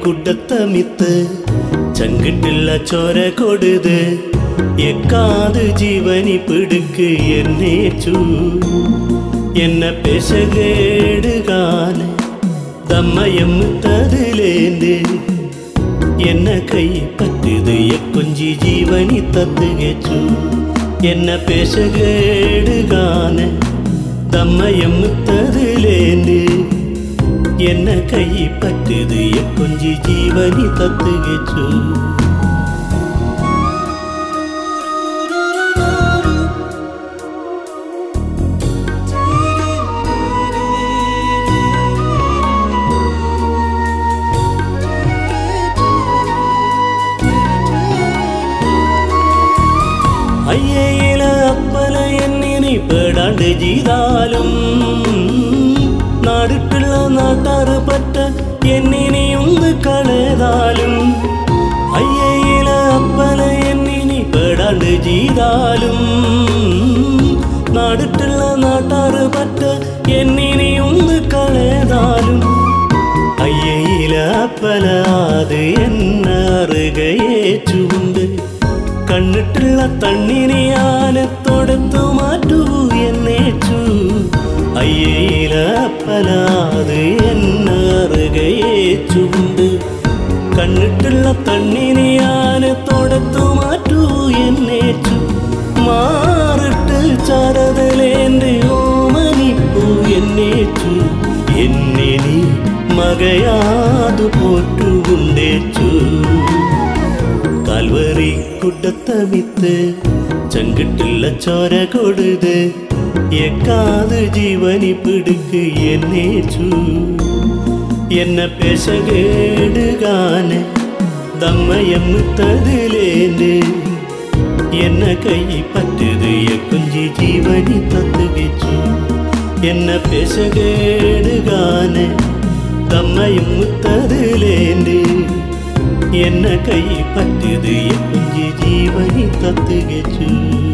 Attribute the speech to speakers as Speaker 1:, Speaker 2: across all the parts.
Speaker 1: കുടത്തമിത്ത് ചങ്കിട്ടുള്ള ചോര കൊടുത് എക്കാത് ജീവനി പിടുക്ക് എന്നെ ചൂ എന്നെ പെശകേടുകാന് ദമ്മയം തതിലേന്ത് എന്നെ കൈ പറ്റിയത് എക്കൊഞ്ചി ജീവനി തത്തുകച്ചു എന്നെ പെശകേടുകാന് ദമ്മയം തതിലേന്ത് എന്നെ കൈ പറ്റിയത് എക്കൊഞ്ചി ജീവനി തത്തുകച്ചു അയ്യയില അപ്പല എന്നിനി പേടാണ്ട് ചെയ്താലും നാടിട്ടുള്ള നാട്ടാറ് പറ്റ എന്നിനി ഒന്ന് കളതാലും അയ്യയില അപ്പല എന്നിനി പേടാണ്ട് ചെയ്താലും നാടിട്ടുള്ള നാട്ടാറ് പറ്റ എന്നിനി ഒന്ന് കളതാലും അയ്യയില അപ്പല അത് എന്നറുകയെ ചൂണ്ട് കണ്ണിട്ടുള്ള തണ്ണിനെ ആനത്തോടത്തു മാറ്റൂ എന്നേച്ചു അയ്യയില പലാത് എന്നറുകയെ ചുണ്ട് കണ്ണിട്ടുള്ള തണ്ണിനെ ആനത്തോടത്തു മാറ്റൂ എന്നേച്ചു മാറിട്ട് ചാരതലേന്റെ ഓമനിപ്പൂ എന്നേച്ചു എന്നെ നീ മകയാതു പോറ്റുകൊണ്ടേച്ചു കാൽവറി കുടത്തമിത്ത് ചങ്കിട്ടുള്ള ചോര കൊടുത് എക്കാത് ജീവനി പിടുക്ക് എന്നേച്ചു എന്നെ പെശകേടുകാന് ദമ്മയം തതിലേന് എന്നെ കൈ പറ്റത് എക്കുഞ്ചി ജീവനി തത്തുകച്ചു എന്നെ പെശകേടുകാന് ദമ്മയം തതിലേന് എന്നെ കൈ പറ്റിയത് കുഞ്ചി ജീവനി തത്തുകച്ചു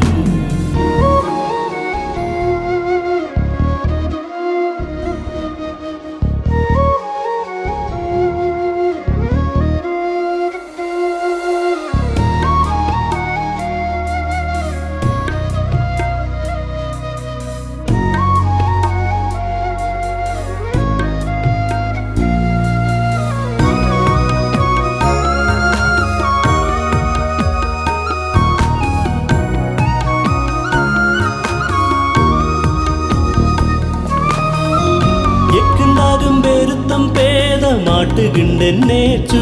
Speaker 1: എക്കുണ്ടാകും പെരുത്തം പേദമാട്ടുകിണ്ടെന്നേച്ചു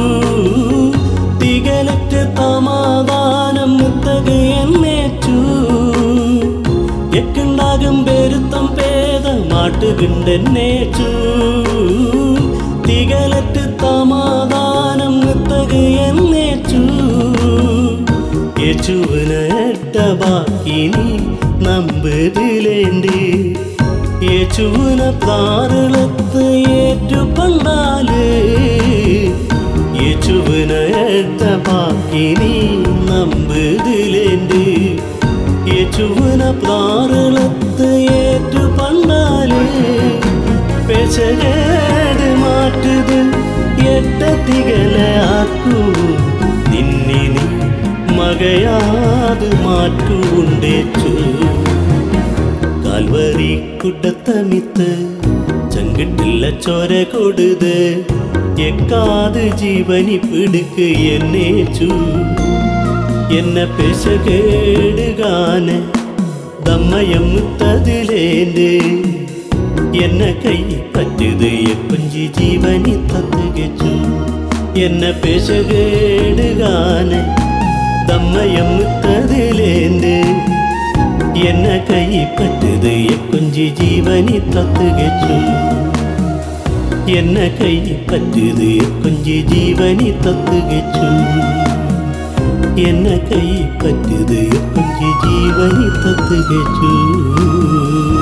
Speaker 1: തികലറ്റ് സമാധാനം മുത്തക എന്നേച്ചു എക്കുണ്ടാകും പെരുത്തം പേദമാട്ടുകിണ്ടെന്നേച്ചു തികലറ്റ് സമാധാനം മുത്തക എന്നേച്ചു യേശുവിനട്ട ബാക്കി നീ നമ്പതിലേണ്ടി യേശുവിന പ്രാറുളത്ത് ഏറ്റുപണ്ടാല് യേശുവിന എട്ട ബാക്കി നീ നമ്പതിലേണ്ടി യേശുവിന പ്രാറുളത്ത് ഏറ്റുപണ്ടാല് പെശകേട് മാറ്റുത് എട്ട തികലാക്കൂ നിന്നെ നീ മകയാത് മാറ്റുണ്ടേച്ചു കാൽവരി കുടത്തമിത്ത് ചങ്കിട്ടില്ല ചോര കൊടുത് എക്കാത് ജീവനി പിടുക്ക് എന്നേച്ചു എന്നെ പെശകേടുകാന് ദമ്മയം തതിലേന്റെ എന്നെ കൈ പറ്റിയത് എപ്പഞ്ചി ജീവനി തത്തുകച്ചു എന്നെ പെശകേടുകാന് ദമ്മയം തതിലേന്റെ എന്നെ കൈ പറ്റിയത് എക്കൊഞ്ചി ജീവനി തത്തുകച്ചു എന്നെ കൈ പറ്റിയത് എക്കൊഞ്ചി ജീവനി തത്തുകച്ചു എന്നെ കൈ പറ്റിയത് എക്കൊഞ്ചി ജീവനി തത്തുകച്ചു